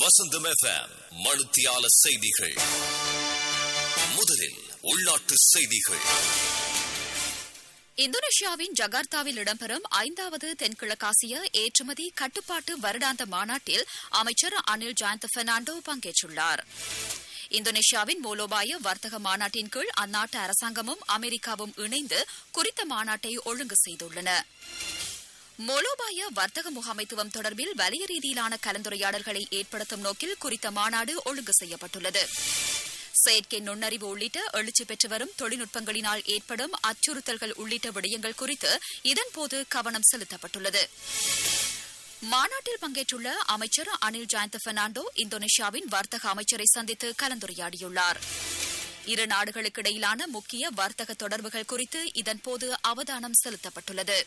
வசந்தம் FM மனுத்தியால செய்திகள் முதலில் உள்நாட்டு செய்திகள் இந்தோனேஷியாவின் ஜகார்த்தாவில் இடம்பெறும் ஐந்தாவது தென்கிழக்காசிய ஏற்றுமதி கட்டுப்பாட்டு வருடாந்த மாநாட்டில் அமைச்சர் அனில் ஜாயந்த் பெர்னாண்டோ பங்கேற்றுள்ளார் இந்தோனேஷியாவின் மூலோபாய வர்த்தக மாநாட்டின் கீழ் அந்நாட்டு அரசாங்கமும் அமெரிக்காவும் இணைந்து குறித்த மாநாட்டை ஒழுங்கு செய்துள்ளன மூலோபாய வர்த்தக முகாமைத்துவம் தொடர்பில் வலிய ரீதியிலான கலந்துரையாடல்களை ஏற்படுத்தும் நோக்கில் குறித்த மாநாடு ஒழுங்கு செய்யப்பட்டுள்ளது செயற்கை நுண்ணறிவு உள்ளிட்ட எழுச்சி பெற்று வரும் தொழில்நுட்பங்களினால் ஏற்படும் அச்சுறுத்தல்கள் உள்ளிட்ட விடயங்கள் குறித்து இதன்போது கவனம் செலுத்தப்பட்டுள்ளது மாநாட்டில் பங்கேற்றுள்ள அமைச்சர் அனில் ஜாயந்த் பெர்னாண்டோ இந்தோனேஷியாவின் வர்த்தக அமைச்சரை சந்தித்து கலந்துரையாடியுள்ளார் இரு நாடுகளுக்கிடையிலான முக்கிய வர்த்தக தொடர்புகள் குறித்து இதன்போது அவதானம் செலுத்தப்பட்டுள்ளது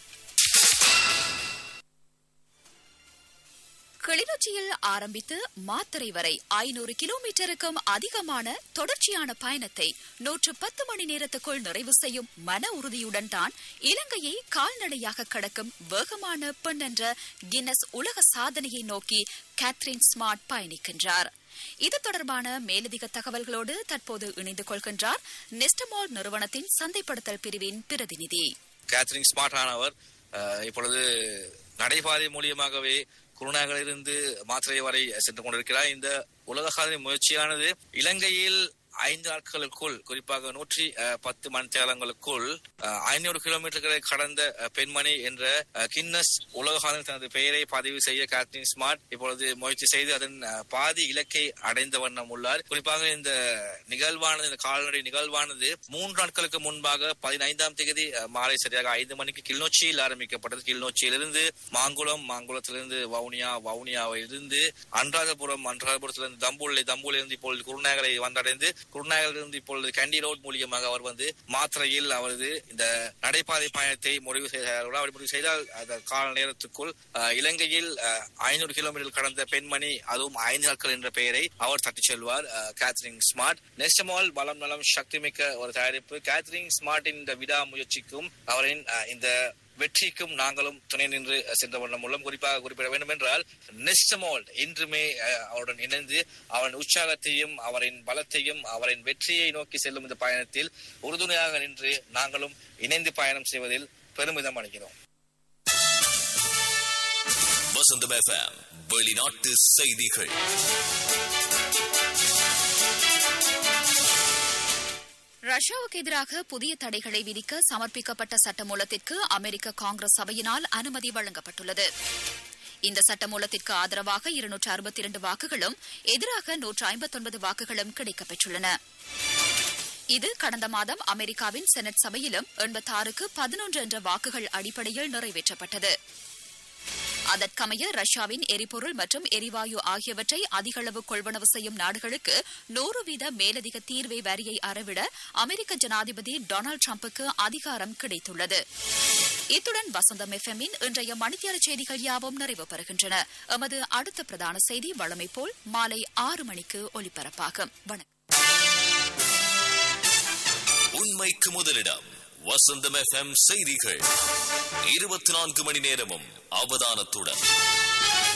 கிளிநொச்சியில் ஆரம்பித்து மாத்தறை வரை ஐநூறு கிலோமீட்டருக்கும் அதிகமான தொடர்ச்சியான பயணத்தை நூற்று பத்து மணி நேரத்துக்குள் நிறைவு செய்யும் மன உறுதியுடன் தான் இலங்கையை கால்நடையாக கடக்கும் வேகமான பெண் என்ற கின்னஸ் உலக சாதனையை நோக்கி கேத்ரின் ஸ்மார்ட் பயணிக்கின்றார் இது தொடர்பான மேலதிக தகவல்களோடு தற்போது இணைந்து கொள்கின்றார் நெஸ்டமால் நிறுவனத்தின் சந்தைப்படுத்தல் பிரிவின் பிரதிநிதி கேத்ரின் ஸ்மார்ட் ஆனவர் அஹ், இப்பொழுது நடைபாதை மூலியமாகவே குருநாகலிருந்து மாத்திரை வரை சென்று கொண்டிருக்கிறார் இந்த உலக சாதனை முயற்சியானது இலங்கையில் ஐந்து நாட்களுக்குள் குறிப்பாக நூற்றி அஹ், பத்து மணித்தேலங்களுக்குள் ஐநூறு கிலோமீட்டர்களை கடந்த அஹ், பெண்மணி என்ற அஹ், கின்னஸ் உலக சாதனை தனது பெயரை பதிவு செய்ய கேத்ரின் ஸ்மார்ட் இப்பொழுது முயற்சி செய்து அதன் அஹ், பாதி இலக்கை அடைந்த வண்ணம் உள்ளார் குறிப்பாக இந்த நிகழ்வானது இந்த கால்நடை நிகழ்வானது மூன்று நாட்களுக்கு முன்பாக பதினைந்தாம் தேதி அஹ், மாலை சரியாக ஐந்து மணிக்கு கிளிநொச்சியில் ஆரம்பிக்கப்பட்டது கிளிநொச்சியிலிருந்து மாங்குளம் மாங்குளத்திலிருந்து வவுனியா வவுனியாவிலிருந்து அன்றாதபுரம் அன்றாதபுரத்திலிருந்து தம்புள்ளை தம்புள்ளிலிருந்து இப்பொழுது குருநாகலை வந்தடைந்து குருநாகலிருந்து இப்பொழுது கேண்டி ரோட் மூலியமாக அவர் வந்து மாத்திரையில் அவரது இந்த நடைபாதை பயணத்தை முடிவு செய்தார் அவர் முடிவு செய்தால் அந்த கால நேரத்துக்குள் அஹ், இலங்கையில் ஐநூறு கிலோமீட்டர் கடந்த பெண்மணி அதுவும் ஐந்து நாட்கள் என்ற பெயரை அவர் தட்டிச் செல்வார் அஹ், கேத்ரின் ஸ்மார்ட் நெஸ்டமால் பலம் நலம் சக்தி மிக்க ஒரு தயாரிப்பு கேத்ரின் ஸ்மார்ட்டின் இந்த விடா முயற்சிக்கும் அவரின் அஹ், இந்த வெற்றிக்கும் நாங்களும் துணை நின்று சென்ற வண்ணம் மூலம் குறிப்பாக குறிப்பிட வேண்டும் என்றால் நெஸ்டமால் இன்றுமே அஹ், அவருடன் இணைந்து அவரின் உற்சாகத்தையும் அவரின் பலத்தையும் அவரின் வெற்றியை நோக்கி செல்லும் இந்த பயணத்தில் உறுதுணையாக நின்று நாங்களும் இணைந்து பயணம் செய்வதில் பெருமிதம் அடைகிறோம் வசந்தம் எஃப்எம் வெளிநாட்டு செய்திகள் ரஷ்யாவுக்கு எதிராக புதிய தடைகளை விதிக்க சமர்ப்பிக்கப்பட்ட சட்டமூலத்திற்கு அமெரிக்க காங்கிரஸ் சபையினால் அனுமதி வழங்கப்பட்டுள்ளது இந்த சட்டமூலத்திற்கு ஆதரவாக இருநூற்று அறுபத்தி இரண்டு வாக்குகளும் எதிராக நூற்று ஐம்பத்தொன்பது வாக்குகளும் கிடைக்கப்பெற்றுள்ளன இது கடந்த மாதம் அமெரிக்காவின் செனட் சபையிலும் எண்பத்தாறுக்கு பதினொன்று என்ற வாக்குகள் அடிப்படையில் நிறைவேற்றப்பட்டது அதற்கமைய ரஷ்யாவின் எரிபொருள் மற்றும் எரிவாயு ஆகியவற்றை அதிகளவு கொள்வனவு செய்யும் நாடுகளுக்கு நூறு வீத மேலதிக தீர்வை வரியை அறவிட அமெரிக்க ஜனாதிபதி டொனால்டு டிரம்புக்கு அதிகாரம் கிடைத்துள்ளது இத்துடன் வசந்தம் எஃப்எம்மின் இன்றைய மணித்தியால செய்திகள் யாவும் நிறைவு பெறுகின்றன எமது அடுத்த பிரதான செய்தி வழமை போல் மாலை ஆறு மணிக்கு ஒலிபரப்பாகும் வணக்கம் உண்மைக்கு முதலிடம் வசந்தம் எஃப்எம் செய்திகள் இருபத்தி நான்கு மணி நேரமும் அவதானத்துடன்